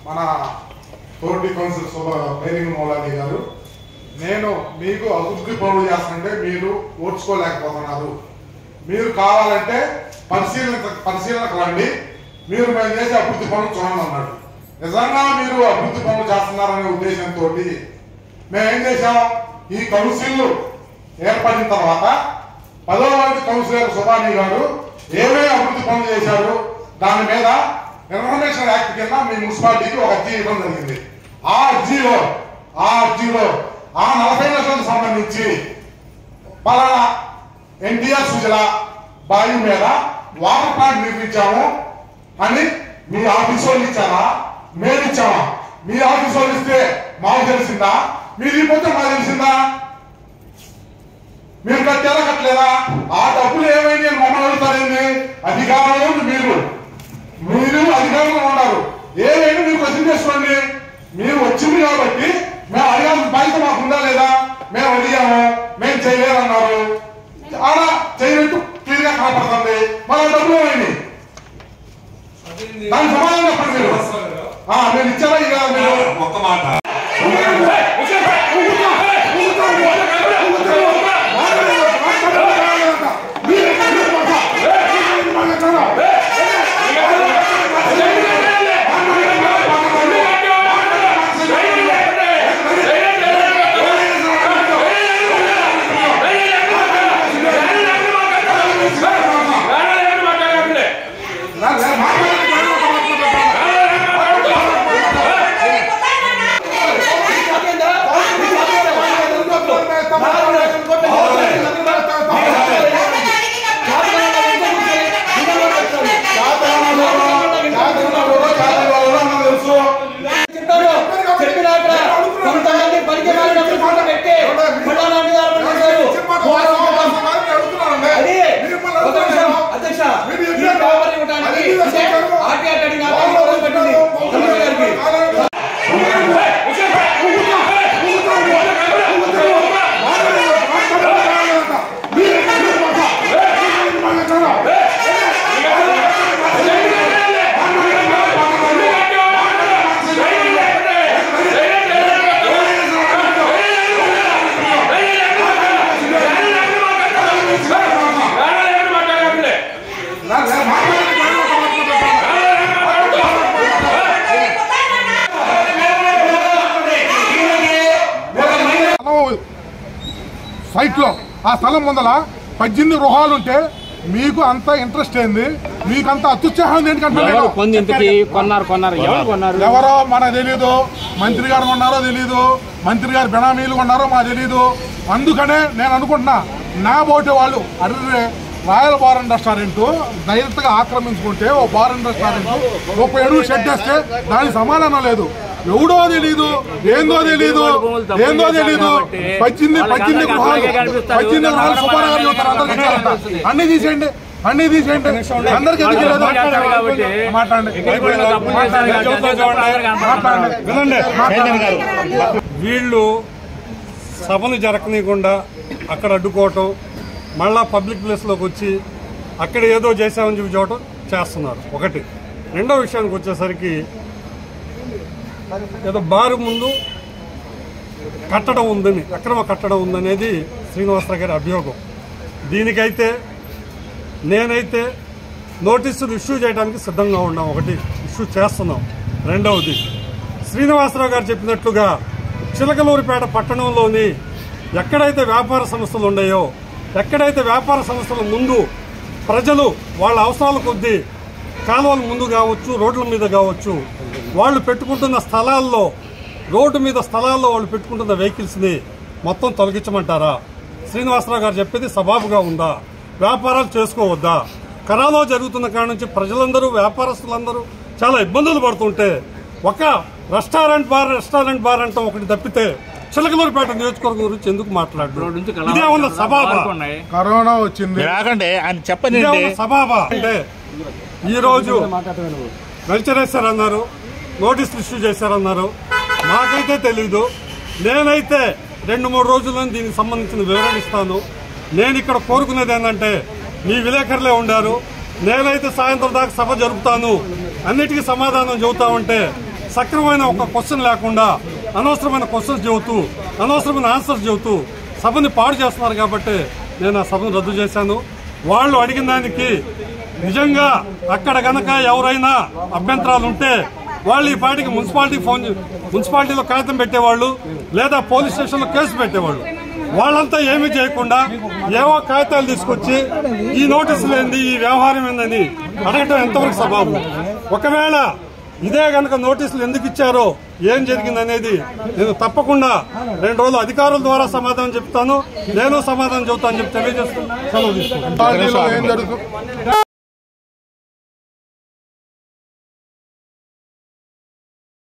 మన తోటి కౌన్సిల్ శుభ పేరింగ్ మౌలాలి గారు నేను మీకు అభివృద్ధి పనులు చేస్తుంటే మీరు ఓర్చుకోలేకపోతున్నారు మీరు కావాలంటే పరిశీలన పరిశీలనకు రండి మీరు మేము చేసే అభివృద్ధి పనులు చూడండి అన్నాడు నిజంగా మీరు అభివృద్ధి పనులు చేస్తున్నారనే ఉద్దేశంతో మేము ఏం చేశాం ఈ కౌన్సిల్ ఏర్పడిన తర్వాత పదవ వార్డు కౌన్సిలర్ సుభాని గారు ఏమేమి అభివృద్ధి పనులు చేశారు దాని మీద ఇన్ఫర్మేషన్ యాక్ట్ కింద మీ మున్సిపాలిటీకి ఒక అర్జీ ఇవ్వడం జరిగింది ఆ అర్జీలో ఆ అర్జీలో ఆ నలభై లక్షలకు సంబంధించి పలానా ఎన్టీఆర్ సుజల బావి మీద వాటర్ ప్లాంట్ నిర్మించాము అని మీ ఆఫీస్ వాళ్ళు ఇచ్చారా మేము ఇచ్చామా మీ ఆఫీస్ వాళ్ళు ఇస్తే మాకు తెలిసిందా మీరు ఇవ్వకపోతే మాకు తెలిసిందా మీరు కట్టారా కట్టలేదా ఆ డబ్బులు ఏమైంది అని మమ్మల్ని అడుగుతారేంది అధికారంలో ఉంది మీరు మీరు అధికారంలో ఉన్నారు ఏమైనా మీరు క్వశ్చన్ చేసుకోండి మీరు వచ్చింది కాబట్టి మేము అడగాల్సిన బాధ్యత మాకు ఉందా లేదా మేము అడిగాము మేము చేయలేదన్నారు ఆడ చేయనట్టు క్లియర్ గా కనపడుతుంది మన డబ్బులు ఏమైంది దాని సమాధానం చెప్పండి మీరు ఆ, మీరు ఇచ్చారా ఇలా మీరు ఒక్క మాట తెలుసు చెప్పారు చెప్పిన అక్కడ కొంతమంది పనికి మాలినప్పుడు ఫోటో పెట్టి ఫలానాటి గారు చేశారు. అది ఒక నిమిషం, అధ్యక్ష ఈ పేపర్ ఇవ్వడానికి అంటే ఆర్టీ అటెండింగ్ ఆఫీస్ రోజు పెట్టింది కమిషనర్ గారికి సైట్ లో ఆ స్థలం ముందల పద్దెనిమిది గృహాలు ఉంటే మీకు అంత ఇంట్రెస్ట్ ఏంది మీకు అంత అత్యుత్సాహం ఏంటంటే ఎవరు పొంది ఇంతకి కొన్నారు కొన్నారు ఎవరు కొన్నారు ఎవరో మనకు తెలీదు మంత్రి గారు ఉన్నారో తెలీదు మంత్రి గారు బెనామీలు ఉన్నారో మాకు తెలీదు అందుకనే నేను అనుకుంటున్నా నా బోటి వాళ్ళు అర్రే royal bar and restaurant direct గా ఆక్రమించుకుంటే ఓ బార్ అండ్ రెస్టారెంట్ ముప్పై అడుగు షెడ్ వేస్తే దానికి సమాధానం లేదు ఎవడో తెలీదు ఏందో తెలీదు ఏందో తెలీదు పద్దెనిమిది పద్దెనిమిది గృహాలు పద్దెనిమిది గృహాలు సుబ్బారావు గారు చెబుతారు అందరికి ఇచ్చారంట అన్ని తీసేయండి అన్ని తీసేయండి అందరికి ఎందుకు లేదు మాట్లాడండి మాట్లాడండి వినండి మాట్లాడండి వీళ్ళు సభను జరగనీయకుండా అక్కడ అడ్డుకోవటం మళ్ళా పబ్లిక్ ప్లేస్లోకి వచ్చి అక్కడ ఏదో చేశామని చెప్పి చూడటం చేస్తున్నారు ఒకటి రెండో విషయానికి వచ్చేసరికి ఏదో బారు ముందు కట్టడం ఉందని అక్రమ కట్టడం ఉందనేది శ్రీనివాసరావు గారి అభియోగం దీనికైతే నేనైతే నోటీసులు ఇష్యూ చేయడానికి సిద్ధంగా ఉన్నాం ఒకటి ఇష్యూ చేస్తున్నాం రెండవది శ్రీనివాసరావు గారు చెప్పినట్లుగా చిలకలూరిపేట పట్టణంలోని ఎక్కడైతే వ్యాపార సంస్థలు ఉన్నాయో ఎక్కడైతే వ్యాపార సంస్థల ముందు ప్రజలు వాళ్ళ అవసరాల కొద్దీ కాలువల ముందు కావచ్చు రోడ్ల మీద కావచ్చు వాళ్ళు పెట్టుకుంటున్న స్థలాల్లో రోడ్డు మీద స్థలాల్లో వాళ్ళు పెట్టుకుంటున్న వెహికల్స్ని మొత్తం తొలగించమంటారా శ్రీనివాసరావు గారు చెప్పేది సబాబుగా ఉందా వ్యాపారాలు చేసుకోవద్దా కరోనా జరుగుతున్న కాడ నుంచి ప్రజలందరూ వ్యాపారస్తులందరూ చాలా ఇబ్బందులు పడుతుంటే ఒక రెస్టారెంట్ బార్ రెస్టారెంట్ బార్ అంటాం ఒకటి తప్పితే చిలకలూరుపేట నియోజకవర్గం గురించి ఎందుకు మాట్లాడు నుంచి ఇదేమన్నా సభాబా వరకు ఉన్నాయి కరోనా వచ్చింది రాకండి ఆయన చెప్పండి ఇదేమన్నా సభాబా అంటే ఈ రోజు వెల్చరేశారన్నారు నోటీసులు ఇష్యూ చేశారన్నారు నాకైతే తెలీదు నేనైతే రెండు మూడు రోజుల్లో దీనికి సంబంధించిన వివరణ ఇస్తాను నేను ఇక్కడ కోరుకునేది ఏంటంటే మీ విలేకరులే ఉండారు నేనైతే సాయంత్రం దాకా సభ జరుపుతాను అన్నిటికీ సమాధానం చెబుతామంటే సక్రమమైన ఒక క్వశ్చన్ లేకుండా అనవసరమైన క్వశ్చన్స్ చెబుతూ అనవసరమైన ఆన్సర్స్ చెబుతూ సభని పాడు చేస్తున్నారు కాబట్టి నేను ఆ సభను రద్దు చేశాను వాళ్ళు అడిగిన దానికి నిజంగా అక్కడ గనక ఎవరైనా అభ్యంతరాలు ఉంటే వాళ్ళు ఈ పాటికి మున్సిపాలిటీ ఫోన్ చే- మున్సిపాలిటీలో కాగితం పెట్టేవాళ్ళు లేదా పోలీస్ స్టేషన్లో కేసు పెట్టేవాళ్ళు వాళ్ళంతా ఏమీ చేయకుండా ఏవో కాగితాలు తీసుకొచ్చి ఈ నోటీసులు ఏంది ఈ వ్యవహారం ఏందని అడగటం ఎంతవరకు సభావు ఒకవేళ ఇదే గనక నోటీసులు ఎందుకు ఇచ్చారో ఏం జరిగిందనేది నేను తప్పకుండా రెండు రోజులు అధికారుల ద్వారా సమాధానం చెప్తాను నేను సమాధానం చెబుతాను చెప్పి తెలియజేస్తాను సెలవు తీసుకుంటాను పార్టీలో ఏం జరుగుతుంది